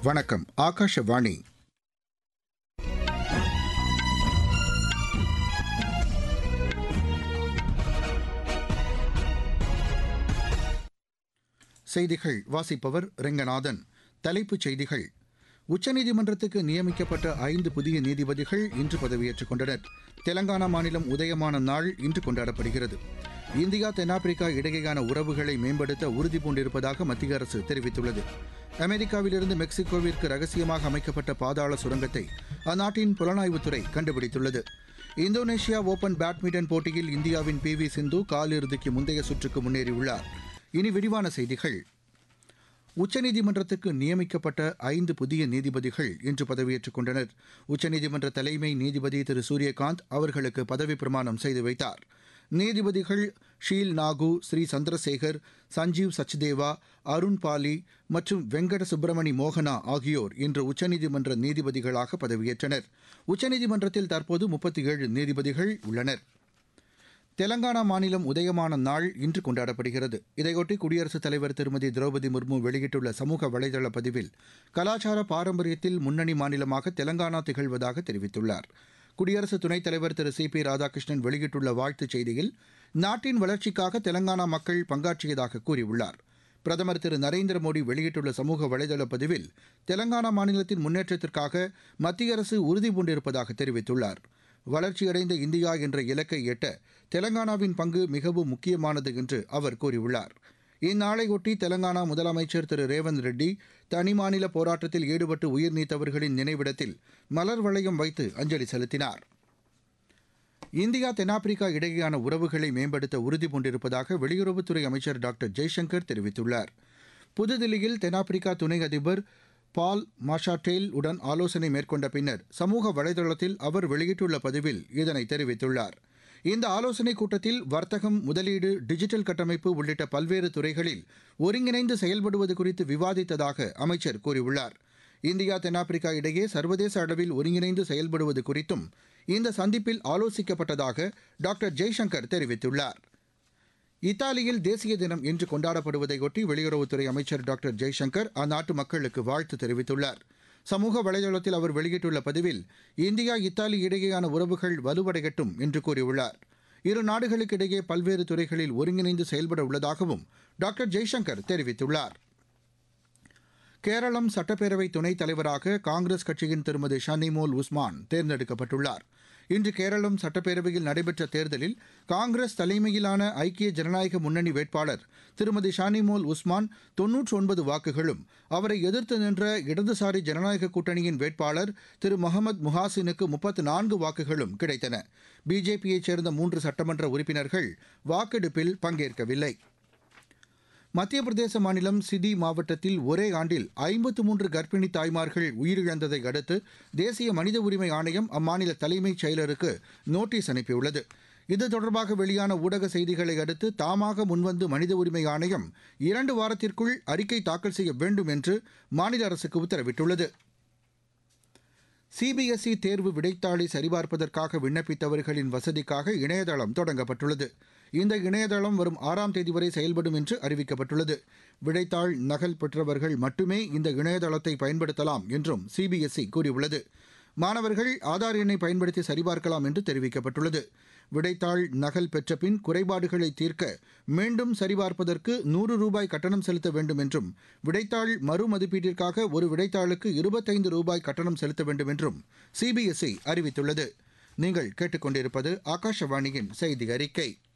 வணக்கம் ஆகாஷவாணி செய்திகள் வாசிப்பவர் ரெங்கநாதன் தலைப்புச் செய்திகள் உச்சநீதிமன்றத்துக்கு நியமிக்கப்பட்ட ஐந்து புதிய நீதிபதிகள் இன்று பதவியேற்றுக் கொண்டனர் தெலங்கானா மாநிலம் உதயமான நாள் இன்று கொண்டாடப்படுகிறது இந்தியா தென்னாப்பிரிக்கா இடையேயான உறவுகளை மேம்படுத்த உறுதி பூண்டிருப்பதாக மத்திய அரசு தெரிவித்துள்ளது அமெரிக்காவிலிருந்து மெக்சிகோவிற்கு ரகசியமாக அமைக்கப்பட்ட பாதாள சுரங்கத்தை அந்நாட்டின் புலனாய்வுத்துறை கண்டுபிடித்துள்ளது இந்தோனேஷியா ஓபன் பேட்மிண்டன் போட்டியில் இந்தியாவின் பி வி சிந்து காலிறுதிக்கு முந்தைய சுற்றுக்கு முன்னேறியுள்ளார் இனி விரிவான செய்திகள் உச்சநீதிமன்றத்துக்கு நியமிக்கப்பட்ட ஐந்து புதிய நீதிபதிகள் இன்று பதவியேற்றுக் கொண்டனர் உச்சநீதிமன்ற தலைமை நீதிபதி திரு சூரியகாந்த் அவர்களுக்கு பதவி பிரமாணம் செய்து வைத்தார் நீதிபதிகள் ஷீல் நாகு ஸ்ரீ சந்திரசேகர் சஞ்சீவ் சச்தேவா அருண் பாலி மற்றும் வெங்கட சுப்பிரமணி மோகனா ஆகியோர் இன்று உச்சநீதிமன்ற நீதிபதிகளாக பதவியேற்றனர் உச்சநீதிமன்றத்தில் தற்போது முப்பத்தி ஏழு நீதிபதிகள் உள்ளனர் தெலங்கானா மாநிலம் உதயமான நாள் இன்று கொண்டாடப்படுகிறது இதையொட்டி குடியரசுத் தலைவர் திருமதி திரௌபதி முர்மு வெளியிட்டுள்ள சமூக வலைதள பதிவில் கலாச்சார பாரம்பரியத்தில் முன்னணி மாநிலமாக தெலங்கானா திகழ்வதாக தெரிவித்துள்ளார் குடியரசு துணைத் தலைவர் திரு சி பி ராதாகிருஷ்ணன் வெளியிட்டுள்ள வாழ்த்துச் செய்தியில் நாட்டின் வளர்ச்சிக்காக தெலங்கானா மக்கள் பங்காற்றியதாக கூறியுள்ளார் பிரதமர் திரு நரேந்திர மோடி வெளியிட்டுள்ள சமூக வலைதள பதிவில் தெலங்கானா மாநிலத்தின் முன்னேற்றத்திற்காக மத்திய அரசு உறுதிபூண்டிருப்பதாக தெரிவித்துள்ளார் வளர்ச்சியடைந்த இந்தியா என்ற இலக்கை எட்ட தெலங்கானாவின் பங்கு மிகவும் முக்கியமானது என்று அவர் கூறியுள்ளார் இந்நாளையொட்டி தெலங்கானா முதலமைச்சர் திரு ரேவந்த் ரெட்டி தனிமாநில போராட்டத்தில் ஈடுபட்டு உயிர் நீத்தவர்களின் நினைவிடத்தில் மலர் வளையம் வைத்து அஞ்சலி செலுத்தினார் இந்தியா தென்னாப்பிரிக்கா இடையேயான உறவுகளை மேம்படுத்த உறுதி பூண்டிருப்பதாக வெளியுறவுத்துறை அமைச்சர் டாக்டர் ஜெய்சங்கர் தெரிவித்துள்ளார் புதுதில்லியில் தென்னாப்பிரிக்கா துணை அதிபர் பால் மாஷாட்டேல் உடன் ஆலோசனை மேற்கொண்ட பின்னர் சமூக வலைதளத்தில் அவர் வெளியிட்டுள்ள பதிவில் இதனை தெரிவித்துள்ளார் இந்த ஆலோசனைக் கூட்டத்தில் வர்த்தகம் முதலீடு டிஜிட்டல் கட்டமைப்பு உள்ளிட்ட பல்வேறு துறைகளில் ஒருங்கிணைந்து செயல்படுவது குறித்து விவாதித்ததாக அமைச்சர் கூறியுள்ளார் இந்தியா தென்னாப்பிரிக்கா இடையே சர்வதேச அளவில் ஒருங்கிணைந்து செயல்படுவது குறித்தும் இந்த சந்திப்பில் ஆலோசிக்கப்பட்டதாக டாக்டர் ஜெய்சங்கர் தெரிவித்துள்ளார் இத்தாலியில் தேசிய தினம் இன்று கொண்டாடப்படுவதையொட்டி வெளியுறவுத்துறை அமைச்சர் டாக்டர் ஜெய்சங்கர் அந்நாட்டு மக்களுக்கு வாழ்த்து தெரிவித்துள்ளார் சமூக வலைதளத்தில் அவர் வெளியிட்டுள்ள பதிவில் இந்தியா இத்தாலி இடையேயான உறவுகள் வலுவடையட்டும் என்று கூறியுள்ளார் இரு நாடுகளுக்கு இடையே பல்வேறு துறைகளில் ஒருங்கிணைந்து செயல்பட உள்ளதாகவும் டாக்டர் ஜெய்சங்கர் தெரிவித்துள்ளார் கேரளம் சட்டப்பேரவை துணைத் தலைவராக காங்கிரஸ் கட்சியின் திருமதி ஷனிமோல் உஸ்மான் தேர்ந்தெடுக்கப்பட்டுள்ளார் இன்று கேரளம் சட்டப்பேரவையில் நடைபெற்ற தேர்தலில் காங்கிரஸ் தலைமையிலான ஐக்கிய ஜனநாயக முன்னணி வேட்பாளர் திருமதி ஷானிமோல் உஸ்மான் தொன்னூற்றி ஒன்பது வாக்குகளும் அவரை எதிர்த்து நின்ற இடதுசாரி ஜனநாயக கூட்டணியின் வேட்பாளர் திரு முகமது முஹாசினுக்கு முப்பத்து நான்கு வாக்குகளும் கிடைத்தன பிஜேபியைச் சேர்ந்த மூன்று சட்டமன்ற உறுப்பினர்கள் வாக்கெடுப்பில் பங்கேற்கவில்லை மத்திய பிரதேச மாநிலம் சிதி மாவட்டத்தில் ஒரே ஆண்டில் ஐம்பத்து மூன்று கர்ப்பிணி தாய்மார்கள் உயிரிழந்ததை அடுத்து தேசிய மனித உரிமை ஆணையம் அம்மாநில தலைமைச் செயலருக்கு நோட்டீஸ் அனுப்பியுள்ளது இது தொடர்பாக வெளியான ஊடக செய்திகளை அடுத்து தாமாக முன்வந்து மனித உரிமை ஆணையம் இரண்டு வாரத்திற்குள் அறிக்கை தாக்கல் செய்ய வேண்டும் என்று மாநில அரசுக்கு உத்தரவிட்டுள்ளது சிபிஎஸ்இ தேர்வு விடைத்தாளை சரிபார்ப்பதற்காக விண்ணப்பித்தவர்களின் வசதிக்காக இணையதளம் தொடங்கப்பட்டுள்ளது இந்த இணையதளம் வரும் ஆறாம் தேதி வரை செயல்படும் என்று அறிவிக்கப்பட்டுள்ளது விடைத்தாள் நகல் பெற்றவர்கள் மட்டுமே இந்த இணையதளத்தை பயன்படுத்தலாம் என்றும் சிபிஎஸ்இ கூறியுள்ளது மாணவர்கள் ஆதார் எண்ணை பயன்படுத்தி சரிபார்க்கலாம் என்று தெரிவிக்கப்பட்டுள்ளது விடைத்தாள் நகல் பெற்ற பின் குறைபாடுகளை தீர்க்க மீண்டும் சரிபார்ப்பதற்கு நூறு ரூபாய் கட்டணம் செலுத்த வேண்டும் என்றும் விடைத்தாள் மறுமதிப்பீட்டிற்காக ஒரு விடைத்தாளுக்கு இருபத்தைந்து ரூபாய் கட்டணம் செலுத்த வேண்டும் என்றும் சிபிஎஸ்இ அறிவித்துள்ளது நீங்கள் கேட்டுக்கொண்டிருப்பது ஆகாஷவாணியின் செய்தி அறிக்கை